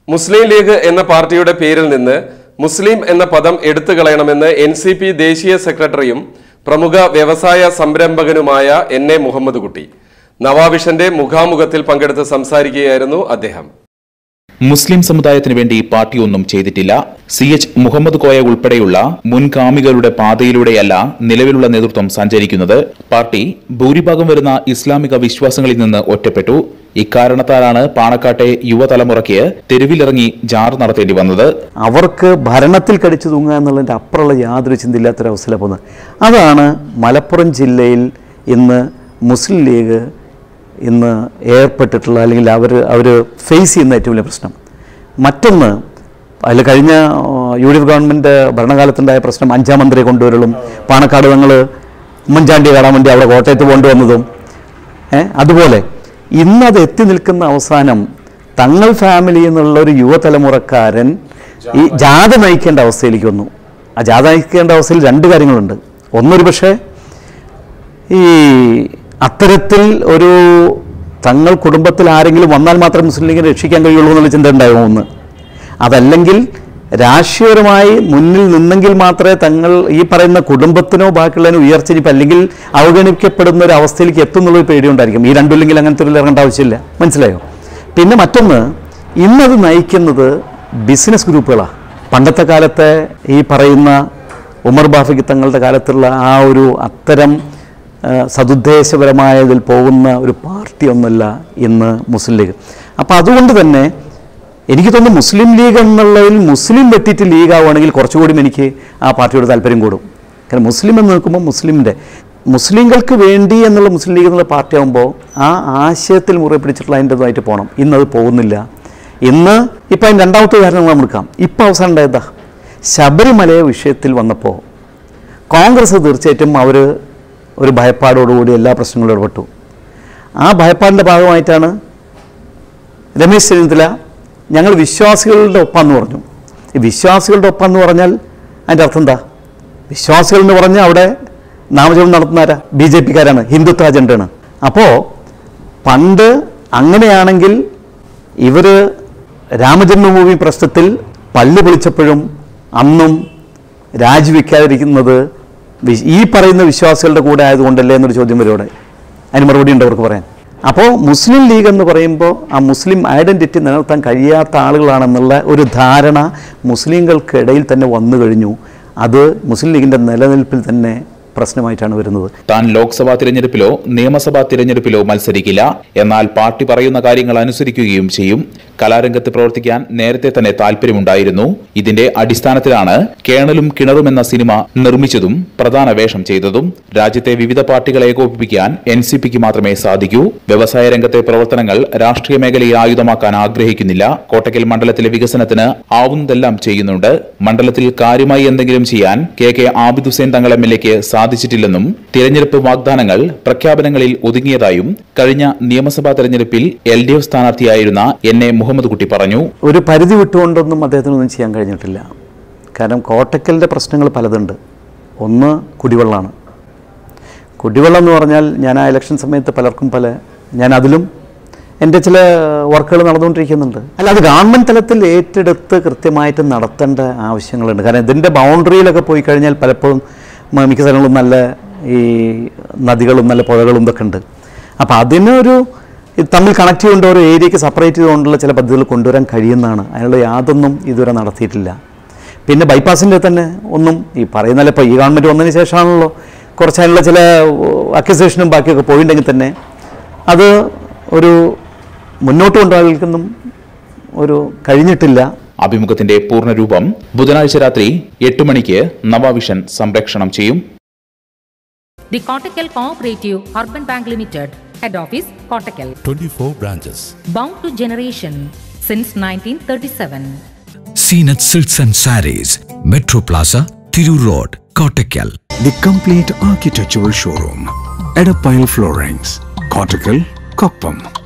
മുസ്ലിം league എന്ന പാർട്ടിയുടെ പേരിൽ നിന്ന് മുസ്ലിം എന്ന പദം എടുത്തു കളയണമെന്ന് എൻ സി പി ദേശീയ സെക്രട്ടറിയും പ്രമുഖ വ്യവസായ സംരംഭകനുമായ എൻ എ മുഹമ്മദ് കുട്ടി നവാവിഷന്റെ മുഖാമുഖത്തിൽ പങ്കെടുത്ത് സംസാരിക്കുകയായിരുന്നു അദ്ദേഹം മുസ്ലിം സമുദായത്തിന് വേണ്ടി പാർട്ടി ഒന്നും ചെയ്തിട്ടില്ല സി എച്ച് മുഹമ്മദ് കോയ ഉൾപ്പെടെയുള്ള മുൻഗാമികളുടെ പാതയിലൂടെയല്ല നിലവിലുള്ള നേതൃത്വം സഞ്ചരിക്കുന്നത് പാർട്ടി ഭൂരിഭാഗം വരുന്ന ഇസ്ലാമിക വിശ്വാസങ്ങളിൽ നിന്ന് ഒറ്റപ്പെട്ടു ഇക്കാരണത്താലാണ് പാണക്കാട്ടെ യുവതലമുറയ്ക്ക് തെരുവിലിറങ്ങി ജാർ നടത്തേണ്ടി വന്നത് അവർക്ക് ഭരണത്തിൽ കടിച്ചു തൂങ്ങുക എന്നുള്ളതിൻ്റെ അപ്പുറമുള്ള യാതൊരു ചിന്തയില്ലാത്തൊരവസ്ഥയിലാണ് പോകുന്നത് അതാണ് മലപ്പുറം ജില്ലയിൽ ഇന്ന് മുസ്ലിം ലീഗ് ഇന്ന് ഏർപ്പെട്ടിട്ടുള്ള അല്ലെങ്കിൽ അവർ അവർ ഫേസ് ചെയ്യുന്ന ഏറ്റവും വലിയ പ്രശ്നം മറ്റൊന്ന് അതിൽ കഴിഞ്ഞ യു ഡി എഫ് ഗവൺമെൻറ് ഭരണകാലത്തുണ്ടായ പ്രശ്നം അഞ്ചാം മന്ത്രിയെ കൊണ്ടുവരലും പാണക്കാട് ഞങ്ങൾ ഉമ്മൻചാണ്ടിയെ കാണാൻ വേണ്ടി അവിടെ കോട്ടയത്ത് കൊണ്ടുവന്നതും ഏ, അതുപോലെ ഇന്നത് എത്തി നിൽക്കുന്ന അവസാനം തങ്ങൾ ഫാമിലി എന്നുള്ള ഒരു യുവതലമുറക്കാരൻ ഈ ജാഥ നയിക്കേണ്ട അവസ്ഥയിലേക്ക് വന്നു ആ ജാഥ നയിക്കേണ്ട അവസ്ഥയിൽ രണ്ട് കാര്യങ്ങളുണ്ട് ഒന്നൊരു പക്ഷേ ഈ അത്തരത്തിൽ ഒരു തങ്ങൾ കുടുംബത്തിൽ ആരെങ്കിലും വന്നാൽ മാത്രമേ മുസ്ലിം ലീഗിനെ രക്ഷിക്കാൻ കഴിയുള്ളൂ എന്നുള്ള ചിന്ത ഉണ്ടാകുമോ ഒന്ന് അതല്ലെങ്കിൽ രാഷ്ട്രീയപരമായി മുന്നിൽ നിന്നെങ്കിൽ മാത്രമേ തങ്ങൾ ഈ പറയുന്ന കുടുംബത്തിനോ ബാക്കിയുള്ളതിനോ ഉയർച്ചരിപ്പ് അല്ലെങ്കിൽ അവഗണിക്കപ്പെടുന്ന ഒരു അവസ്ഥയിലേക്ക് എത്തുന്നുള്ളൊരു പേടിയുണ്ടായിരിക്കും ഈ രണ്ടുമില്ലെങ്കിൽ അങ്ങനത്തെ ഒരു ഇറങ്ങേണ്ട ആവശ്യമില്ല മനസ്സിലായോ പിന്നെ മറ്റൊന്ന് ഇന്നത് നയിക്കുന്നത് ബിസിനസ് ഗ്രൂപ്പുകളാണ് പണ്ടത്തെ കാലത്തെ ഈ പറയുന്ന ഉമർ ബാഫിക്ക് തങ്ങളുടെ കാലത്തുള്ള ആ ഒരു അത്തരം ആ, സതുദ്ദേശപരമായതിൽ പോകുന്ന ഒരു പാർട്ടി ഒന്നല്ല ഇന്ന് മുസ്ലിം ലീഗ് അപ്പോൾ അതുകൊണ്ട് തന്നെ എനിക്ക് തോന്നുന്നു മുസ്ലിം ലീഗ് എന്നുള്ളതിൽ മുസ്ലിം വെട്ടിയിട്ട് ലീഗ് ആവുകയാണെങ്കിൽ കുറച്ചുകൂടി എനിക്ക് ആ പാർട്ടിയോട് താല്പര്യം കൂടും കാരണം മുസ്ലിം എന്ന് നോക്കുമ്പോൾ മുസ്ലിമിൻ്റെ മുസ്ലിങ്ങൾക്ക് വേണ്ടി എന്നുള്ള മുസ്ലിം ലീഗ് എന്നുള്ള പാർട്ടി ആകുമ്പോൾ ആ ആശയത്തിൽ മുറി പിടിച്ചിട്ടുള്ള അതിൻ്റെതായിട്ട് പോകണം ഇന്നത് പോകുന്നില്ല ഇന്ന് ഇപ്പം അതിന് രണ്ടാമത്തെ ഉദാഹരണം നമ്മൾ എടുക്കാം ഇപ്പം അവസാനം ഉണ്ടായതാ ശബരിമല വിഷയത്തിൽ വന്നപ്പോൾ കോൺഗ്രസ് തീർച്ചയായിട്ടും അവർ ഒരു ഭയപ്പാടോടുകൂടി എല്ലാ പ്രശ്നങ്ങളും ഇടപെട്ടു ആ ഭയപ്പാടിൻ്റെ ഭാഗമായിട്ടാണ് രമേശ് ചെന്നിത്തല ഞങ്ങൾ വിശ്വാസികളുടെ ഒപ്പം എന്ന് പറഞ്ഞു ഈ വിശ്വാസികളുടെ ഒപ്പം എന്ന് പറഞ്ഞാൽ അതിൻ്റെ അർത്ഥം എന്താ വിശ്വാസികൾ എന്ന് പറഞ്ഞാൽ അവിടെ നാമജപം നടത്തുന്നവരാ ബി ജെ പിക്കാരാണ് ഹിന്ദുത്വ അജണ്ടയാണ് അപ്പോൾ പണ്ട് അങ്ങനെയാണെങ്കിൽ ഇവർ രാമജന്മഭൂമി പ്രശ്നത്തിൽ പള്ളി പൊളിച്ചപ്പോഴും അന്നും രാജിവെക്കാതിരിക്കുന്നത് വി- ഈ പറയുന്ന വിശ്വാസികളുടെ കൂടെ ആയതുകൊണ്ടല്ലേ എന്നൊരു ചോദ്യം വരും ഇവിടെ അതിന് മറുപടി ഉണ്ട് അവർക്ക് പറയാൻ അപ്പോൾ മുസ്ലിം ലീഗ് എന്ന് പറയുമ്പോൾ ആ മുസ്ലിം ഐഡൻറ്റിറ്റി നിലനിർത്താൻ കഴിയാത്ത ആളുകളാണെന്നുള്ള ഒരു ധാരണ മുസ്ലിങ്ങൾക്കിടയിൽ തന്നെ വന്നു കഴിഞ്ഞു അത് മുസ്ലിം ലീഗിൻ്റെ നിലനിൽപ്പിൽ തന്നെ പ്രശ്നമായിട്ടാണ് വരുന്നത് താൻ ലോക്സഭാ തിരഞ്ഞെടുപ്പിലോ നിയമസഭാ തിരഞ്ഞെടുപ്പിലോ മത്സരിക്കില്ല എന്നാൽ പാർട്ടി പറയുന്ന കാര്യങ്ങൾ അനുസരിക്കുകയും ചെയ്യും കലാരംഗത്ത് പ്രവർത്തിക്കാൻ നേരത്തെ തന്നെ താല്പര്യമുണ്ടായിരുന്നു ഇതിന്റെ അടിസ്ഥാനത്തിലാണ് കേണലും കിണറും എന്ന സിനിമ നിർമ്മിച്ചതും പ്രധാന വേഷം ചെയ്തതും രാജ്യത്തെ വിവിധ പാർട്ടികളെ ഏകോപിപ്പിക്കാൻ എൻ സി പിക്ക് മാത്രമേ സാധിക്കൂ വ്യവസായ രംഗത്തെ പ്രവർത്തനങ്ങൾ രാഷ്ട്രീയ മേഖലയിൽ ആയുധമാക്കാൻ ആഗ്രഹിക്കുന്നില്ല കോട്ടക്കൽ മണ്ഡലത്തിലെ വികസനത്തിന് ആവുന്നതെല്ലാം ചെയ്യുന്നുണ്ട് മണ്ഡലത്തിൽ കാര്യമായി എന്തെങ്കിലും ചെയ്യാൻ കെ കെ ആബിദ് ഹുസൈൻ തങ്ങൾ എം എൽ എക്ക് സാധിച്ചിട്ടില്ലെന്നും തിരഞ്ഞെടുപ്പ് വാഗ്ദാനങ്ങൾ പ്രഖ്യാപനങ്ങളിൽ ഒതുങ്ങിയതായും കഴിഞ്ഞ നിയമസഭാ തെരഞ്ഞെടുപ്പിൽ എൽ ഡി എഫ് സ്ഥാനാർത്ഥിയായിരുന്ന എൻ എ മുഹമ്മദ് കുട്ടി പറഞ്ഞു ഒരു പരിധി വിട്ടുകൊണ്ടൊന്നും അദ്ദേഹത്തിനൊന്നും ചെയ്യാൻ കഴിഞ്ഞിട്ടില്ല കാരണം കോട്ടക്കലിൻ്റെ പ്രശ്നങ്ങൾ പലതുണ്ട് ഒന്ന് കുടിവെള്ളമാണ് കുടിവെള്ളം എന്ന് പറഞ്ഞാൽ ഞാൻ ആ ഇലക്ഷൻ സമയത്ത് പലർക്കും പല ഞാൻ അതിലും എൻ്റെ ചില വർക്കുകൾ നടന്നുകൊണ്ടിരിക്കുന്നുണ്ട് അല്ല അത് ഗവൺമെൻറ് തലത്തിൽ ഏറ്റെടുത്ത് കൃത്യമായിട്ട് നടത്തേണ്ട ആവശ്യങ്ങളുണ്ട് കാരണം ഇതിൻ്റെ ബൗണ്ടറിയിലൊക്കെ പോയി കഴിഞ്ഞാൽ പലപ്പോഴും മ- മിക്ക സ്ഥലങ്ങളും നല്ല ഈ നദികളും നല്ല പുഴകളും ഇതൊക്കെ ഉണ്ട് അപ്പോൾ അതിനൊരു ഇത് തമ്മിൽ കണക്ട് ചെയ്തുകൊണ്ട് ഓരോ ഏരിയയ്ക്ക് സെപ്പറേറ്റ് ചെയ്തുകൊണ്ടുള്ള ചില പദ്ധതികൾ കൊണ്ടുവരാൻ കഴിയുന്നതാണ് അതിനുള്ള യാതൊന്നും ഇതുവരെ നടത്തിയിട്ടില്ല പിന്നെ ബൈപ്പാസിൻ്റെ തന്നെ ഒന്നും ഈ പറയുന്നല്ല ഇപ്പോൾ ഈ ഗവൺമെൻറ് വന്നതിന് ശേഷമാണല്ലോ കുറച്ച് അതിനുള്ള ചില അക്യൂസേഷനും ബാക്കിയൊക്കെ പോയിട്ടുണ്ടെങ്കിൽ തന്നെ അത് ഒരു മുന്നോട്ട് കൊണ്ടുപോകാനൊന്നും ഒരു കഴിഞ്ഞിട്ടില്ല അഭിമുഖത്തിന്റെ പൂർണ്ണരൂപം ബുധനാഴ്ച രാത്രി എട്ട് മണിക്ക് നവാവിഷൻ സംപ്രേക്ഷണം ചെയ്യും The Kottakkal Cooperative Urban Bank Limited, Head Office, Kottakkal. 24 branches. Bound to generation since 1937. Seenat Silks and Saris, Metro Plaza, Thiru Road, Kottakkal. The complete architectural showroom. Edapile Floorings. Cortical, Koppam.